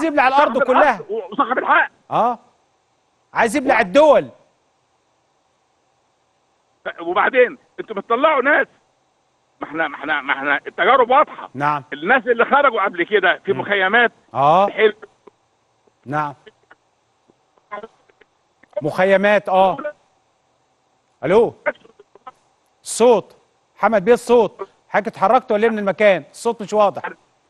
عايز يبلع الارض صاحب كلها الحق وصاحب الحق اه عايز يبلع الدول ف- وبعدين انتوا بتطلعوا ناس ما احنا ما احنا ما احنا التجارب واضحه نعم الناس اللي خرجوا قبل كده في م. مخيمات اه حلو نعم مخيمات اه الو الصوت محمد بيه الصوت حضرتك اتحركت ولا إيه من المكان الصوت مش واضح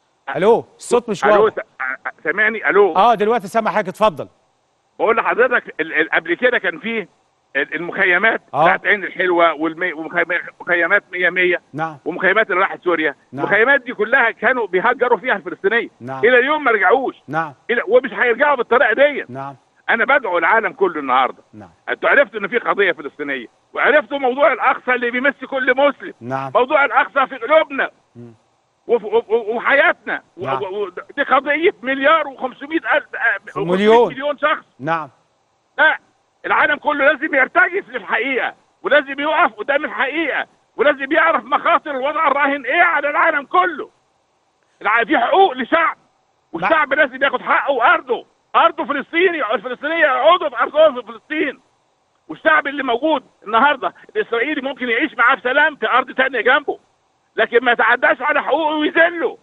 الو الصوت مش الو واضح س- سامعني الو اه دلوقتي سامع حضرتك اتفضل بقول لحضرتك ال- ال- قبل كده كان فيه ال- المخيمات آه. بتاعت عين الحلوه والمي- ومخيمات 100 100 نعم ومخيمات اللي راحت سوريا نعم. المخيمات دي كلها كانوا بيهجروا فيها الفلسطينيه نعم. الى اليوم ما رجعوش نعم إلى ومش هيرجعوا بالطريقه دي نعم انا بدعو العالم كله النهارده نعم انتوا عرفتوا ان في قضيه فلسطينيه وعرفتوا موضوع الاقصى اللي بيمس كل مسلم نعم موضوع الاقصى في قلوبنا مم. وفي وفي- وحياتنا و- نعم. و- و- دي قضيه مليار و500 الف آه، مليون. 500 مليون شخص نعم لا العالم كله لازم يرتجف للحقيقه ولازم يقف قدام الحقيقه ولازم يعرف مخاطر الوضع الراهن ايه على العالم كله الع- في حقوق لشعب والشعب لازم ياخد حقه وارضه ارضه فلسطيني الفلسطينيه يقعدوا في ارضهم في فلسطين والشعب اللي موجود النهارده الاسرائيلي ممكن يعيش معاه بسلام في ارض تانية جنبه لكن ما يتعداش على حقوقه ويذله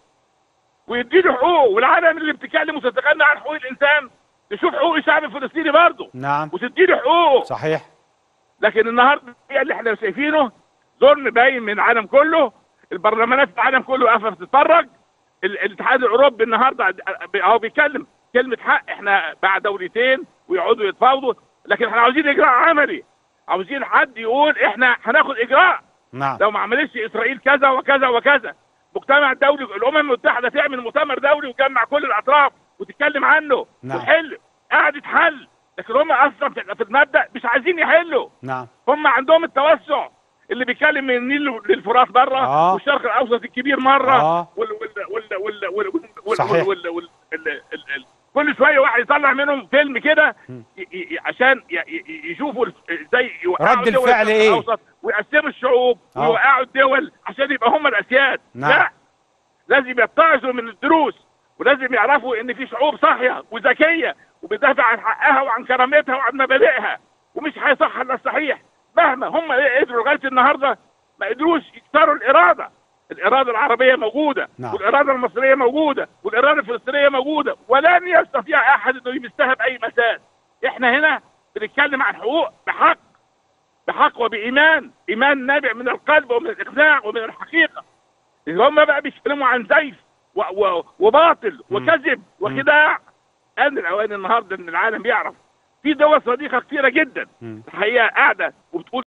ويديله حقوقه والعالم اللي بتتكلم وتتغنى عن حقوق الانسان تشوف حقوق الشعب الفلسطيني برضه نعم وتديله حقوقه صحيح لكن النهارده هي اللي احنا شايفينه ظلم باين من العالم كله البرلمانات في العالم كله واقفه بتتفرج ال- الاتحاد الاوروبي النهارده اهو بيتكلم كلمه حق احنا بعد دولتين ويقعدوا يتفاوضوا لكن احنا عاوزين اجراء عملي عاوزين حد يقول احنا هناخد اجراء نعم لو ما عملتش اسرائيل كذا وكذا وكذا مجتمع دولي الامم المتحده تعمل مؤتمر دولي وتجمع كل الاطراف وتتكلم عنه نعم. وتحل قعدة حل لكن هم اصلا في في المبدا مش عايزين يحلوا نعم هم عندهم التوسع اللي بيتكلم من النيل للفرات مره آه. والشرق الاوسط الكبير مره آه. وال وال وال وال وال وال صحيح. وال وال ال- ال- ال- كل شويه واحد يطلع منهم فيلم كده م. ي- ي- عشان ي- ي- يشوفوا ال- ازاي يوقعوا رد دول الفعل الشرق إيه؟ الأوسط ويقسموا الشعوب آه. ويوقعوا الدول عشان يبقى هم الاسياد نعم. لا لازم يتعظوا من الدروس ولازم يعرفوا ان في شعوب صاحيه وذكيه وبتدافع عن حقها وعن كرامتها وعن مبادئها ومش هيصح الا الصحيح مهما هم قدروا لغايه النهارده ما قدروش يكسروا الاراده الاراده العربيه موجوده نعم. والاراده المصريه موجوده والاراده الفلسطينيه موجوده ولن يستطيع احد انه يمسها باي مساس احنا هنا بنتكلم عن حقوق بحق بحق وبايمان ايمان نابع من القلب ومن الاقناع ومن الحقيقه اللي هم بقى بيتكلموا عن زيف و و وباطل وكذب وخداع ان الاوان النهارده ان العالم يعرف في دول صديقه كثيره جدا مم. الحقيقه قاعده وبتقول